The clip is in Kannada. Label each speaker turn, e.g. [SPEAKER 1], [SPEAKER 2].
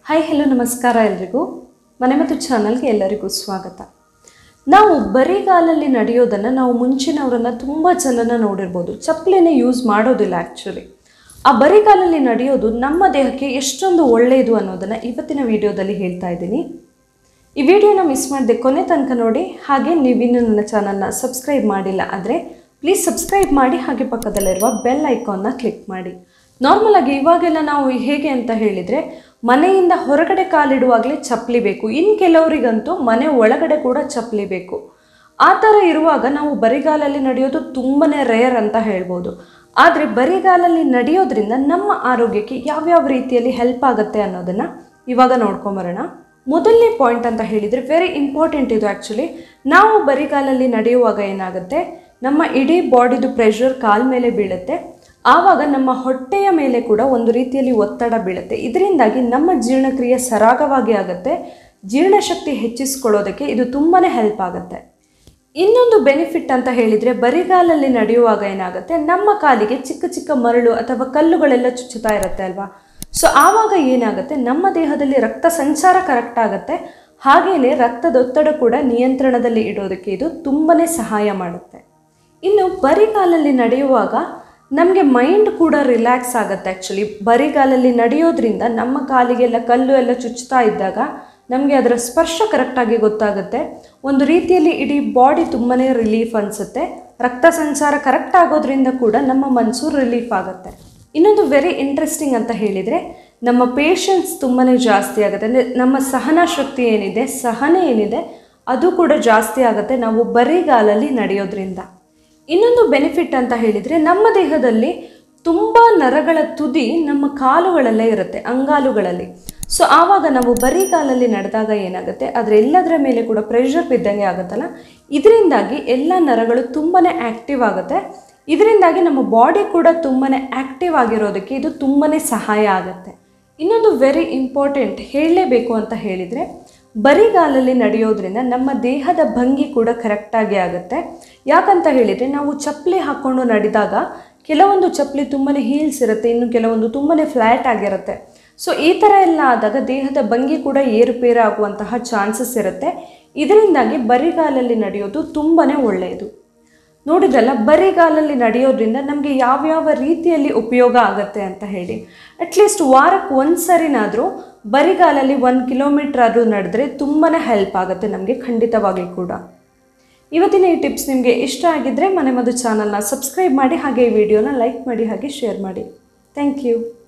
[SPEAKER 1] ಹಾಯ್ ಹೆಲೋ ನಮಸ್ಕಾರ ಎಲ್ರಿಗೂ ಮನೆ ಮತ್ತು ಚಾನಲ್ಗೆ ಎಲ್ಲರಿಗೂ ಸ್ವಾಗತ ನಾವು ಬರಿಗಾಲಲ್ಲಿ ನಡೆಯೋದನ್ನು ನಾವು ಮುಂಚಿನವರನ್ನು ತುಂಬ ಜನನ ನೋಡಿರ್ಬೋದು ಚಪ್ಪಲಿನೇ ಯೂಸ್ ಮಾಡೋದಿಲ್ಲ ಆ್ಯಕ್ಚುಲಿ ಆ ಬರಿಗಾಲಲ್ಲಿ ನಡೆಯೋದು ನಮ್ಮ ದೇಹಕ್ಕೆ ಎಷ್ಟೊಂದು ಒಳ್ಳೆಯದು ಅನ್ನೋದನ್ನು ಇವತ್ತಿನ ವಿಡಿಯೋದಲ್ಲಿ ಹೇಳ್ತಾ ಇದ್ದೀನಿ ಈ ವಿಡಿಯೋನ ಮಿಸ್ ಮಾಡದೆ ಕೊನೆ ತನಕ ನೋಡಿ ಹಾಗೆ ನೀವಿನ್ನೂ ನನ್ನ ಚಾನಲ್ನ ಸಬ್ಸ್ಕ್ರೈಬ್ ಮಾಡಿಲ್ಲ ಆದರೆ ಪ್ಲೀಸ್ ಸಬ್ಸ್ಕ್ರೈಬ್ ಮಾಡಿ ಹಾಗೆ ಪಕ್ಕದಲ್ಲಿರುವ ಬೆಲ್ ಐಕಾನ್ನ ಕ್ಲಿಕ್ ಮಾಡಿ ನಾರ್ಮಲ್ ಆಗಿ ಇವಾಗೆಲ್ಲ ನಾವು ಹೇಗೆ ಅಂತ ಹೇಳಿದರೆ ಮನೆಯಿಂದ ಹೊರಗಡೆ ಕಾಲಿಡುವಾಗಲೇ ಚಪ್ಪಲಿ ಬೇಕು ಇನ್ನು ಕೆಲವರಿಗಂತೂ ಮನೆ ಒಳಗಡೆ ಕೂಡ ಚಪ್ಪಲಿ ಬೇಕು ಆ ಥರ ಇರುವಾಗ ನಾವು ಬರಿಗಾಲಲ್ಲಿ ನಡೆಯೋದು ತುಂಬಾ ರೇರ್ ಅಂತ ಹೇಳ್ಬೋದು ಆದರೆ ಬರಿಗಾಲಲ್ಲಿ ನಡೆಯೋದ್ರಿಂದ ನಮ್ಮ ಆರೋಗ್ಯಕ್ಕೆ ಯಾವ್ಯಾವ ರೀತಿಯಲ್ಲಿ ಹೆಲ್ಪ್ ಆಗುತ್ತೆ ಅನ್ನೋದನ್ನು ಇವಾಗ ನೋಡ್ಕೊಂಬರೋಣ ಮೊದಲನೇ ಪಾಯಿಂಟ್ ಅಂತ ಹೇಳಿದರೆ ವೆರಿ ಇಂಪಾರ್ಟೆಂಟ್ ಇದು ಆ್ಯಕ್ಚುಲಿ ನಾವು ಬರಿಗಾಲಲ್ಲಿ ನಡೆಯುವಾಗ ಏನಾಗುತ್ತೆ ನಮ್ಮ ಇಡೀ ಬಾಡಿದು ಪ್ರೆಷರ್ ಕಾಲ ಮೇಲೆ ಬೀಳುತ್ತೆ ಆವಾಗ ನಮ್ಮ ಹೊಟ್ಟೆಯ ಮೇಲೆ ಕೂಡ ಒಂದು ರೀತಿಯಲ್ಲಿ ಒತ್ತಡ ಬೀಳುತ್ತೆ ಇದರಿಂದಾಗಿ ನಮ್ಮ ಜೀರ್ಣಕ್ರಿಯೆ ಸರಾಗವಾಗಿ ಆಗುತ್ತೆ ಜೀರ್ಣಶಕ್ತಿ ಹೆಚ್ಚಿಸ್ಕೊಳ್ಳೋದಕ್ಕೆ ಇದು ತುಂಬಾ ಹೆಲ್ಪ್ ಆಗುತ್ತೆ ಇನ್ನೊಂದು ಬೆನಿಫಿಟ್ ಅಂತ ಹೇಳಿದರೆ ಬರಿಗಾಲಲ್ಲಿ ನಡೆಯುವಾಗ ಏನಾಗುತ್ತೆ ನಮ್ಮ ಕಾಲಿಗೆ ಚಿಕ್ಕ ಚಿಕ್ಕ ಮರಳು ಅಥವಾ ಕಲ್ಲುಗಳೆಲ್ಲ ಚುಚ್ಚುತ್ತಾ ಇರುತ್ತೆ ಅಲ್ವಾ ಸೊ ಆವಾಗ ಏನಾಗುತ್ತೆ ನಮ್ಮ ದೇಹದಲ್ಲಿ ರಕ್ತ ಸಂಚಾರ ಕರೆಕ್ಟ್ ಆಗುತ್ತೆ ಹಾಗೆಯೇ ರಕ್ತದೊತ್ತಡ ಕೂಡ ನಿಯಂತ್ರಣದಲ್ಲಿ ಇಡೋದಕ್ಕೆ ಇದು ತುಂಬಾ ಸಹಾಯ ಮಾಡುತ್ತೆ ಇನ್ನು ಬರಿಗಾಲಲ್ಲಿ ನಡೆಯುವಾಗ ನಮಗೆ ಮೈಂಡ್ ಕೂಡ ರಿಲ್ಯಾಕ್ಸ್ ಆಗುತ್ತೆ ಆ್ಯಕ್ಚುಲಿ ಬರಿಗಾಲಲ್ಲಿ ನಡೆಯೋದ್ರಿಂದ ನಮ್ಮ ಕಾಲಿಗೆಲ್ಲ ಕಲ್ಲು ಎಲ್ಲ ಚುಚ್ಚುತ್ತಾ ಇದ್ದಾಗ ನಮಗೆ ಅದರ ಸ್ಪರ್ಶ ಕರೆಕ್ಟಾಗಿ ಗೊತ್ತಾಗುತ್ತೆ ಒಂದು ರೀತಿಯಲ್ಲಿ ಇಡೀ ಬಾಡಿ ತುಂಬಾ ರಿಲೀಫ್ ಅನಿಸುತ್ತೆ ರಕ್ತ ಸಂಚಾರ ಕರೆಕ್ಟ್ ಆಗೋದ್ರಿಂದ ಕೂಡ ನಮ್ಮ ಮನಸ್ಸು ರಿಲೀಫ್ ಆಗುತ್ತೆ ಇನ್ನೊಂದು ವೆರಿ ಇಂಟ್ರೆಸ್ಟಿಂಗ್ ಅಂತ ಹೇಳಿದರೆ ನಮ್ಮ ಪೇಷನ್ಸ್ ತುಂಬಾ ಜಾಸ್ತಿ ಆಗುತ್ತೆ ಅಂದರೆ ನಮ್ಮ ಸಹನ ಶಕ್ತಿ ಏನಿದೆ ಸಹನೆ ಏನಿದೆ ಅದು ಕೂಡ ಜಾಸ್ತಿ ಆಗುತ್ತೆ ನಾವು ಬರಿಗಾಲಲ್ಲಿ ನಡೆಯೋದ್ರಿಂದ ಇನ್ನೊಂದು ಬೆನಿಫಿಟ್ ಅಂತ ಹೇಳಿದರೆ ನಮ್ಮ ದೇಹದಲ್ಲಿ ತುಂಬ ನರಗಳ ತುದಿ ನಮ್ಮ ಕಾಲುಗಳಲ್ಲೇ ಇರುತ್ತೆ ಅಂಗಾಲುಗಳಲ್ಲಿ ಸೊ ಆವಾಗ ನಾವು ಬರಿಗಾಲಲ್ಲಿ ನಡೆದಾಗ ಏನಾಗುತ್ತೆ ಅದರ ಎಲ್ಲದರ ಮೇಲೆ ಕೂಡ ಪ್ರೆಷರ್ ಬಿದ್ದಂಗೆ ಆಗುತ್ತಲ್ಲ ಇದರಿಂದಾಗಿ ಎಲ್ಲ ನರಗಳು ತುಂಬಾ ಆ್ಯಕ್ಟಿವ್ ಆಗುತ್ತೆ ಇದರಿಂದಾಗಿ ನಮ್ಮ ಬಾಡಿ ಕೂಡ ತುಂಬಾ ಆ್ಯಕ್ಟಿವ್ ಆಗಿರೋದಕ್ಕೆ ಇದು ತುಂಬಾ ಸಹಾಯ ಆಗುತ್ತೆ ಇನ್ನೊಂದು ವೆರಿ ಇಂಪಾರ್ಟೆಂಟ್ ಹೇಳಲೇಬೇಕು ಅಂತ ಹೇಳಿದರೆ ಬರಿಗಾಲಲ್ಲಿ ನಡೆಯೋದ್ರಿಂದ ನಮ್ಮ ದೇಹದ ಭಂಗಿ ಕೂಡ ಕರೆಕ್ಟಾಗಿ ಆಗುತ್ತೆ ಯಾಕಂತ ಹೇಳಿದರೆ ನಾವು ಚಪ್ಪಲಿ ಹಾಕ್ಕೊಂಡು ನಡೆದಾಗ ಕೆಲವೊಂದು ಚಪ್ಪಲಿ ತುಂಬಾ ಹೀಲ್ಸ್ ಇರುತ್ತೆ ಇನ್ನು ಕೆಲವೊಂದು ತುಂಬಾ ಫ್ಲ್ಯಾಟ್ ಆಗಿರುತ್ತೆ ಸೊ ಈ ಥರ ಎಲ್ಲ ಆದಾಗ ದೇಹದ ಭಂಗಿ ಕೂಡ ಏರುಪೇರು ಆಗುವಂತಹ ಚಾನ್ಸಸ್ ಇರುತ್ತೆ ಇದರಿಂದಾಗಿ ಬರಿಗಾಲಲ್ಲಿ ನಡೆಯೋದು ತುಂಬಾ ಒಳ್ಳೆಯದು ನೋಡಿದ್ರಲ್ಲ ಬರಿಗಾಲಲ್ಲಿ ನಡೆಯೋದ್ರಿಂದ ನಮಗೆ ಯಾವ್ಯಾವ ರೀತಿಯಲ್ಲಿ ಉಪಯೋಗ ಆಗುತ್ತೆ ಅಂತ ಹೇಳಿ ಅಟ್ಲೀಸ್ಟ್ ವಾರಕ್ಕೆ ಒಂದು ಸರಿನಾದರೂ ಬರಿಗಾಲಲ್ಲಿ ಒಂದು ಕಿಲೋಮೀಟ್ರ್ ಆದರೂ ನಡೆದ್ರೆ ತುಂಬಾ ಹೆಲ್ಪ್ ಆಗುತ್ತೆ ನಮಗೆ ಖಂಡಿತವಾಗಿ ಕೂಡ ಇವತ್ತಿನ ಈ ಟಿಪ್ಸ್ ನಿಮಗೆ ಇಷ್ಟ ಆಗಿದ್ದರೆ ಮನೆ ಮದ್ದು ಚಾನಲ್ನ ಸಬ್ಸ್ಕ್ರೈಬ್ ಮಾಡಿ ಹಾಗೆ ಈ ವಿಡಿಯೋನ ಲೈಕ್ ಮಾಡಿ ಹಾಗೆ ಶೇರ್ ಮಾಡಿ ಥ್ಯಾಂಕ್ ಯು